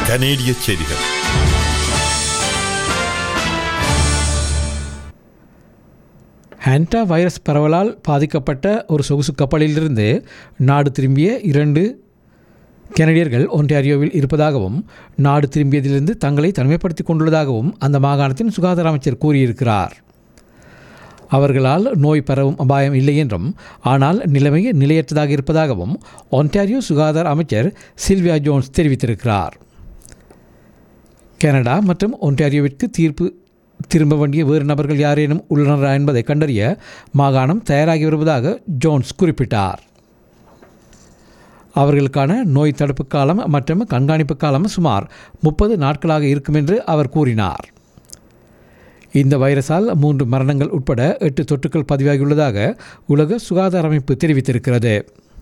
கனேடிய செய்திகள் ஹான்டா வைரஸ் பரவலால் பாதிக்கப்பட்ட ஒரு சொகுசு கப்பலிலிருந்து நாடு திரும்பிய இரண்டு கனடியர்கள் ஒன்டாரியோவில் இருப்பதாகவும் நாடு திரும்பியதிலிருந்து தங்களை தனிமைப்படுத்திக் கொண்டுள்ளதாகவும் அந்த மாகாணத்தின் சுகாதார அமைச்சர் கூறியிருக்கிறார் அவர்களால் நோய் பரவும் அபாயம் இல்லை என்றும் ஆனால் நிலைமை நிலையற்றதாக இருப்பதாகவும் ஒன்டாரியோ சுகாதார அமைச்சர் சில்வியா ஜோன்ஸ் தெரிவித்திருக்கிறார் கனடா மற்றும் ஒன்டாரியோவிற்கு தீர்ப்பு திரும்ப வேண்டிய வேறு நபர்கள் யாரேனும் உள்ளனரா என்பதை கண்டறிய மாகாணம் தயாராகி வருவதாக ஜோன்ஸ் குறிப்பிட்டார் அவர்களுக்கான நோய் தடுப்பு காலம் மற்றும் கண்காணிப்பு காலம் சுமார் முப்பது நாட்களாக இருக்கும் என்று அவர் கூறினார் இந்த வைரஸால் மூன்று மரணங்கள் உட்பட எட்டு தொற்றுக்கள் பதிவாகியுள்ளதாக உலக சுகாதார அமைப்பு தெரிவித்திருக்கிறது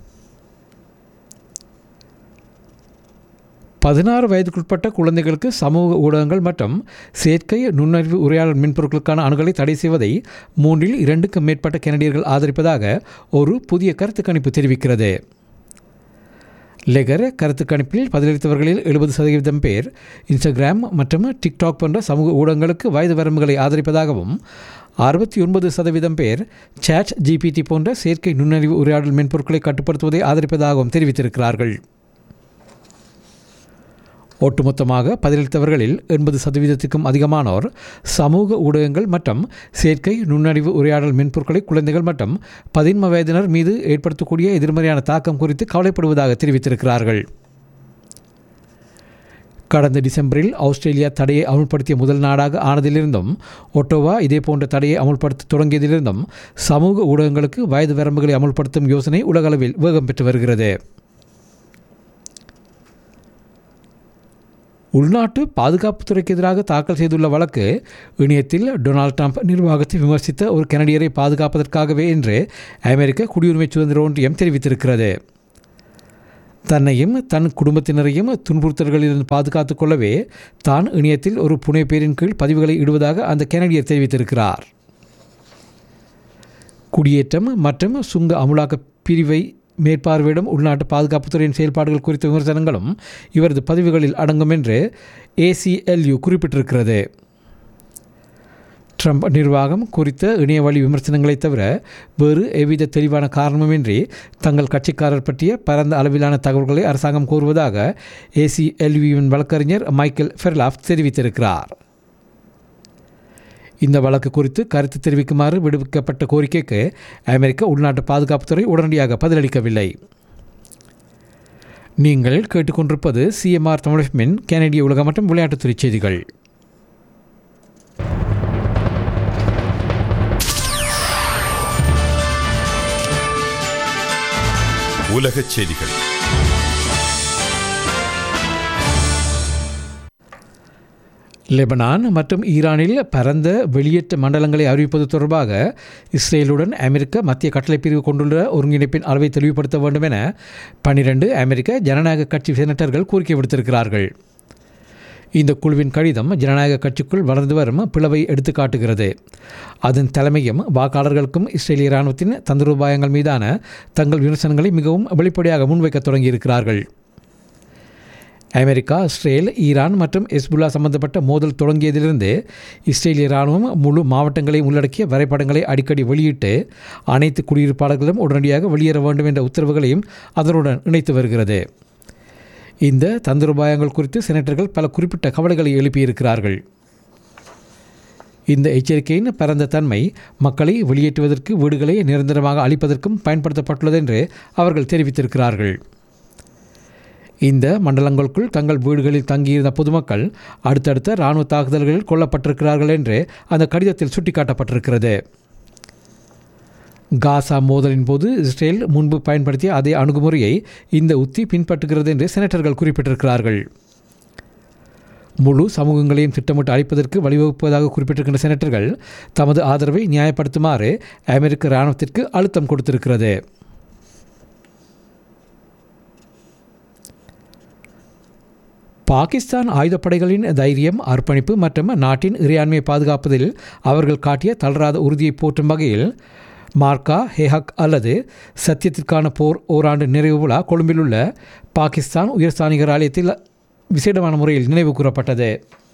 பதினாறு வயதுக்குட்பட்ட குழந்தைகளுக்கு சமூக ஊடகங்கள் மற்றும் செயற்கை நுண்ணறிவு உரையாடல் மென்பொருட்களுக்கான அணுகலை தடை செய்வதை மூன்றில் இரண்டுக்கும் மேற்பட்ட கெனடியர்கள் ஆதரிப்பதாக ஒரு புதிய கருத்து கணிப்பு தெரிவிக்கிறது லெகர் கருத்து கணிப்பில் பதிலளித்தவர்களில் எழுபது சதவீதம் பேர் இன்ஸ்டாகிராம் மற்றும் டிக்டாக் போன்ற சமூக ஊடகங்களுக்கு வயது வரம்புகளை ஆதரிப்பதாகவும் அறுபத்தி ஒன்பது சதவீதம் பேர் சாட் ஜிபிடி போன்ற செயற்கை நுண்ணறிவு உரையாடல் மென்பொருட்களை கட்டுப்படுத்துவதை ஆதரிப்பதாகவும் தெரிவித்திருக்கிறார்கள் ஒட்டுமொத்தமாக பதிலளித்தவர்களில் எண்பது சதவீதத்துக்கும் அதிகமானோர் சமூக ஊடகங்கள் மற்றும் செயற்கை நுண்ணறிவு உரையாடல் மென்பொருட்களை குழந்தைகள் மற்றும் பதின்ம வயதினர் மீது ஏற்படுத்தக்கூடிய எதிர்மறையான தாக்கம் குறித்து கவலைப்படுவதாக தெரிவித்திருக்கிறார்கள் கடந்த டிசம்பரில் ஆஸ்திரேலியா தடையை அமுல்படுத்திய முதல் நாடாக ஆனதிலிருந்தும் ஒட்டோவா இதேபோன்ற தடையை அமுல்படுத்த தொடங்கியதிலிருந்தும் சமூக ஊடகங்களுக்கு வயது வரம்புகளை அமுல்படுத்தும் யோசனை உலகளவில் வேகம் பெற்று வருகிறது உள்நாட்டு பாதுகாப்புத்துறைக்கு எதிராக தாக்கல் செய்துள்ள வழக்கு இணையத்தில் டொனால்ட் ட்ரம்ப் நிர்வாகத்தை விமர்சித்த ஒரு கனடியரை பாதுகாப்பதற்காகவே என்று அமெரிக்க குடியுரிமை சுதந்திர ஒன்றியம் தெரிவித்திருக்கிறது தன்னையும் தன் குடும்பத்தினரையும் துன்புறுத்தல்களிலிருந்து பாதுகாத்துக் கொள்ளவே தான் இணையத்தில் ஒரு புனைப்பேரின் கீழ் பதிவுகளை இடுவதாக அந்த கனடியர் தெரிவித்திருக்கிறார் குடியேற்றம் மற்றும் சுங்க அமுலாக்க பிரிவை மேற்பார்வையிடும் உள்நாட்டு பாதுகாப்புத்துறையின் செயல்பாடுகள் குறித்த விமர்சனங்களும் இவரது பதிவுகளில் அடங்கும் என்று ஏசிஎல்யு குறிப்பிட்டிருக்கிறது ட்ரம்ப் நிர்வாகம் குறித்த இணையவழி விமர்சனங்களை தவிர வேறு எவ்வித தெளிவான காரணமுமின்றி தங்கள் கட்சிக்காரர் பற்றிய பரந்த அளவிலான தகவல்களை அரசாங்கம் கூறுவதாக ஏசிஎல்யுவின் வழக்கறிஞர் மைக்கேல் ஃபெர்லாஃப் தெரிவித்திருக்கிறார் இந்த வழக்கு குறித்து கருத்து தெரிவிக்குமாறு விடுவிக்கப்பட்ட கோரிக்கைக்கு அமெரிக்க உள்நாட்டு பாதுகாப்புத்துறை உடனடியாக பதிலளிக்கவில்லை நீங்கள் கேட்டுக்கொண்டிருப்பது சிஎம்ஆர் தமிழ்மின் கனடிய உலக மற்றும் விளையாட்டுத்துறை செய்திகள் உலகச் செய்திகள் லெபனான் மற்றும் ஈரானில் பரந்த வெளியேற்ற மண்டலங்களை அறிவிப்பது தொடர்பாக இஸ்ரேலுடன் அமெரிக்க மத்திய கட்டளைப் பிரிவு கொண்டுள்ள ஒருங்கிணைப்பின் அளவை தெளிவுபடுத்த வேண்டும் என பன்னிரண்டு அமெரிக்க ஜனநாயக கட்சி செனட்டர்கள் கோரிக்கை விடுத்திருக்கிறார்கள் இந்த குழுவின் கடிதம் ஜனநாயக கட்சிக்குள் வளர்ந்து வரும் பிளவை எடுத்து காட்டுகிறது அதன் தலைமையும் வாக்காளர்களுக்கும் இஸ்ரேலிய இராணுவத்தின் தந்திரோபாயங்கள் மீதான தங்கள் விமர்சனங்களை மிகவும் வெளிப்படையாக முன்வைக்க தொடங்கியிருக்கிறார்கள் அமெரிக்கா இஸ்ரேல் ஈரான் மற்றும் எஸ்புல்லா சம்பந்தப்பட்ட மோதல் தொடங்கியதிலிருந்து இஸ்ரேலிய இராணுவம் முழு மாவட்டங்களையும் உள்ளடக்கிய வரைபடங்களை அடிக்கடி வெளியிட்டு அனைத்து குடியிருப்பாளர்களும் உடனடியாக வெளியேற வேண்டும் என்ற உத்தரவுகளையும் அதனுடன் இணைத்து வருகிறது இந்த தந்திரோபாயங்கள் குறித்து செனட்டர்கள் பல குறிப்பிட்ட கவலைகளை எழுப்பியிருக்கிறார்கள் இந்த எச்சரிக்கையின் பரந்த தன்மை மக்களை வெளியேற்றுவதற்கு வீடுகளை நிரந்தரமாக அளிப்பதற்கும் பயன்படுத்தப்பட்டுள்ளது என்று அவர்கள் தெரிவித்திருக்கிறார்கள் இந்த மண்டலங்களுக்குள் தங்கள் வீடுகளில் தங்கியிருந்த பொதுமக்கள் அடுத்தடுத்த இராணுவ தாக்குதல்களில் கொல்லப்பட்டிருக்கிறார்கள் என்று அந்த கடிதத்தில் சுட்டிக்காட்டப்பட்டிருக்கிறது காசா மோதலின் போது இஸ்ரேல் முன்பு பயன்படுத்திய அதே அணுகுமுறையை இந்த உத்தி பின்பற்றுகிறது என்று செனட்டர்கள் குறிப்பிட்டிருக்கிறார்கள் முழு சமூகங்களையும் திட்டமிட்டு அழிப்பதற்கு வழிவகுப்பதாக குறிப்பிட்டிருக்கின்ற செனட்டர்கள் தமது ஆதரவை நியாயப்படுத்துமாறு அமெரிக்க இராணுவத்திற்கு அழுத்தம் கொடுத்திருக்கிறது பாகிஸ்தான் ஆயுதப்படைகளின் தைரியம் அர்ப்பணிப்பு மற்றும் நாட்டின் இறையாண்மையை பாதுகாப்பதில் அவர்கள் காட்டிய தளராத உறுதியை போற்றும் வகையில் மார்க்கா ஹெஹக் அல்லது சத்தியத்திற்கான போர் ஓராண்டு நிறைவு விழா கொழும்பில் உள்ள பாகிஸ்தான் உயர்ஸ்தானிகர் ஆலயத்தில் விசேடமான முறையில் நினைவு கூறப்பட்டது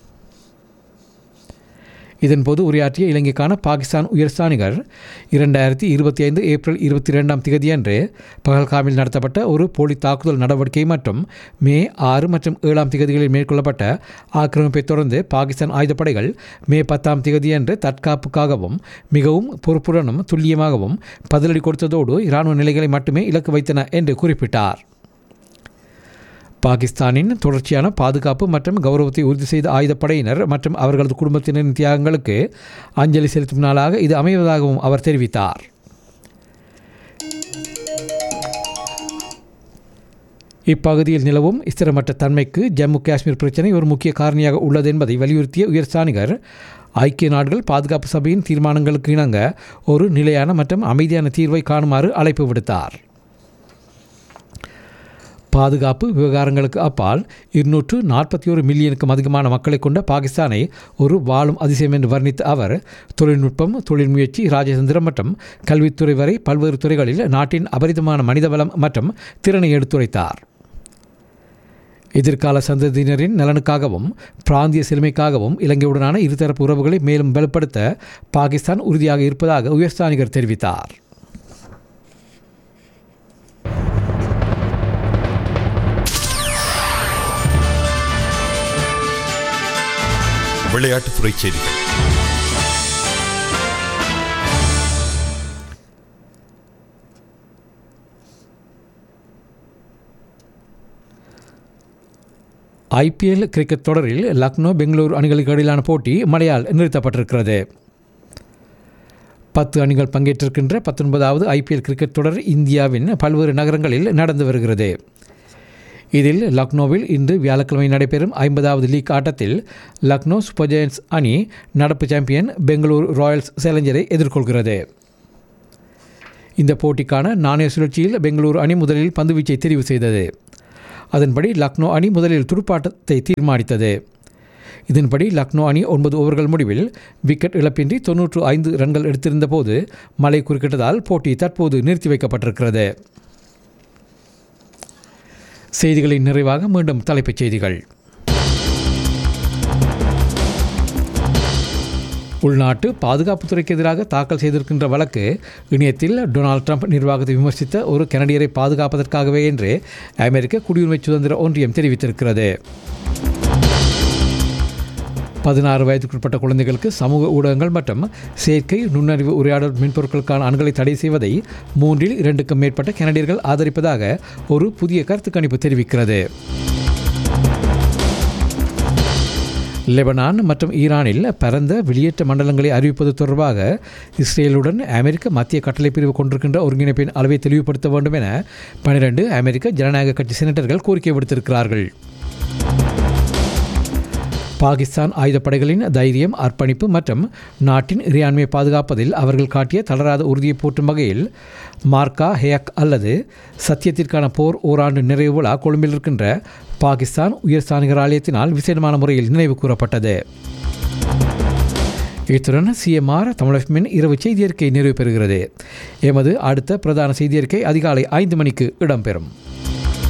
இதன்போது உரையாற்றிய இலங்கைக்கான பாகிஸ்தான் உயர்ஸ்தானிகர் இரண்டாயிரத்தி இருபத்தி ஐந்து ஏப்ரல் இருபத்தி இரண்டாம் திகதியன்று பகல்காமில் நடத்தப்பட்ட ஒரு போலி தாக்குதல் நடவடிக்கை மற்றும் மே ஆறு மற்றும் ஏழாம் திகதிகளில் மேற்கொள்ளப்பட்ட ஆக்கிரமிப்பை தொடர்ந்து பாகிஸ்தான் ஆயுதப்படைகள் மே பத்தாம் திகதியன்று தற்காப்புக்காகவும் மிகவும் பொறுப்புடனும் துல்லியமாகவும் பதிலடி கொடுத்ததோடு இராணுவ நிலைகளை மட்டுமே இலக்கு வைத்தன என்று குறிப்பிட்டார் பாகிஸ்தானின் தொடர்ச்சியான பாதுகாப்பு மற்றும் கௌரவத்தை உறுதி செய்த ஆயுதப்படையினர் மற்றும் அவர்களது குடும்பத்தினரின் தியாகங்களுக்கு அஞ்சலி செலுத்தும் நாளாக இது அமைவதாகவும் அவர் தெரிவித்தார் இப்பகுதியில் நிலவும் ஸ்திரமற்ற தன்மைக்கு ஜம்மு காஷ்மீர் பிரச்சினை ஒரு முக்கிய காரணியாக உள்ளது என்பதை வலியுறுத்திய உயர்ஸ்தானிகர் ஐக்கிய நாடுகள் பாதுகாப்பு சபையின் தீர்மானங்களுக்கு இணங்க ஒரு நிலையான மற்றும் அமைதியான தீர்வை காணுமாறு அழைப்பு விடுத்தார் பாதுகாப்பு விவகாரங்களுக்கு அப்பால் இருநூற்று நாற்பத்தி ஒரு மில்லியனுக்கும் அதிகமான மக்களை கொண்ட பாகிஸ்தானை ஒரு வாழும் அதிசயம் என்று வர்ணித்த அவர் தொழில்நுட்பம் தொழில் முயற்சி ராஜதந்திரம் மற்றும் கல்வித்துறை வரை பல்வேறு துறைகளில் நாட்டின் அபரிதமான மனிதவளம் மற்றும் திறனை எடுத்துரைத்தார் எதிர்கால சந்ததியினரின் நலனுக்காகவும் பிராந்திய செழுமைக்காகவும் இலங்கையுடனான இருதரப்பு உறவுகளை மேலும் பலப்படுத்த பாகிஸ்தான் உறுதியாக இருப்பதாக உயர்ஸ்தானிகர் தெரிவித்தார் விளையாட்டுத்துறை செய்திகள் ஐபிஎல் கிரிக்கெட் தொடரில் லக்னோ பெங்களூர் அணிகளுக்கு இடையிலான போட்டி மழையால் நிறுத்தப்பட்டிருக்கிறது பத்து அணிகள் பங்கேற்றிருக்கின்ற பத்தொன்பதாவது ஐபிஎல் கிரிக்கெட் தொடர் இந்தியாவின் பல்வேறு நகரங்களில் நடந்து வருகிறது இதில் லக்னோவில் இன்று வியாழக்கிழமை நடைபெறும் ஐம்பதாவது லீக் ஆட்டத்தில் லக்னோ சூப்பர் ஜெயன்ஸ் அணி நடப்பு சாம்பியன் பெங்களூர் ராயல்ஸ் சேலஞ்சரை எதிர்கொள்கிறது இந்த போட்டிக்கான நாணய சுழற்சியில் பெங்களூரு அணி முதலில் பந்துவீச்சை தெரிவு செய்தது அதன்படி லக்னோ அணி முதலில் துடுப்பாட்டத்தை தீர்மானித்தது இதன்படி லக்னோ அணி ஒன்பது ஓவர்கள் முடிவில் விக்கெட் இழப்பின்றி தொன்னூற்று ஐந்து ரன்கள் எடுத்திருந்த போது மழை குறுக்கிட்டதால் போட்டி தற்போது நிறுத்தி வைக்கப்பட்டிருக்கிறது செய்திகளின் நிறைவாக மீண்டும் தலைப்புச் செய்திகள் உள்நாட்டு பாதுகாப்புத்துறைக்கு எதிராக தாக்கல் செய்திருக்கின்ற வழக்கு இணையத்தில் டொனால்ட் ட்ரம்ப் நிர்வாகத்தை விமர்சித்த ஒரு கனடியரை பாதுகாப்பதற்காகவே என்று அமெரிக்க குடியுரிமை சுதந்திர ஒன்றியம் தெரிவித்திருக்கிறது பதினாறு வயதுக்குட்பட்ட குழந்தைகளுக்கு சமூக ஊடகங்கள் மற்றும் செயற்கை நுண்ணறிவு உரையாடல் மென்பொருட்களுக்கான அணுகலை தடை செய்வதை மூன்றில் இரண்டுக்கும் மேற்பட்ட கனடியர்கள் ஆதரிப்பதாக ஒரு புதிய கருத்து கணிப்பு தெரிவிக்கிறது லெபனான் மற்றும் ஈரானில் பரந்த வெளியேற்ற மண்டலங்களை அறிவிப்பது தொடர்பாக இஸ்ரேலுடன் அமெரிக்க மத்திய கட்டளை பிரிவு கொண்டிருக்கின்ற ஒருங்கிணைப்பின் அளவை தெளிவுபடுத்த வேண்டும் என பனிரெண்டு அமெரிக்க ஜனநாயக கட்சி செனட்டர்கள் கோரிக்கை விடுத்திருக்கிறார்கள் பாகிஸ்தான் ஆயுதப்படைகளின் தைரியம் அர்ப்பணிப்பு மற்றும் நாட்டின் இறையாண்மையை பாதுகாப்பதில் அவர்கள் காட்டிய தளராத உறுதியை போற்றும் வகையில் மார்க்கா ஹேக் அல்லது சத்தியத்திற்கான போர் ஓராண்டு நிறைவு விழா கொழும்பில் இருக்கின்ற பாகிஸ்தான் உயர்ஸ்தானிகர் ஆலயத்தினால் விசேடமான முறையில் நினைவு கூறப்பட்டது இத்துடன் சிஎம்ஆர் தமிழகமின் இரவு செய்தியறிக்கை நிறைவு பெறுகிறது எமது அடுத்த பிரதான செய்தியறிக்கை அதிகாலை ஐந்து மணிக்கு இடம்பெறும்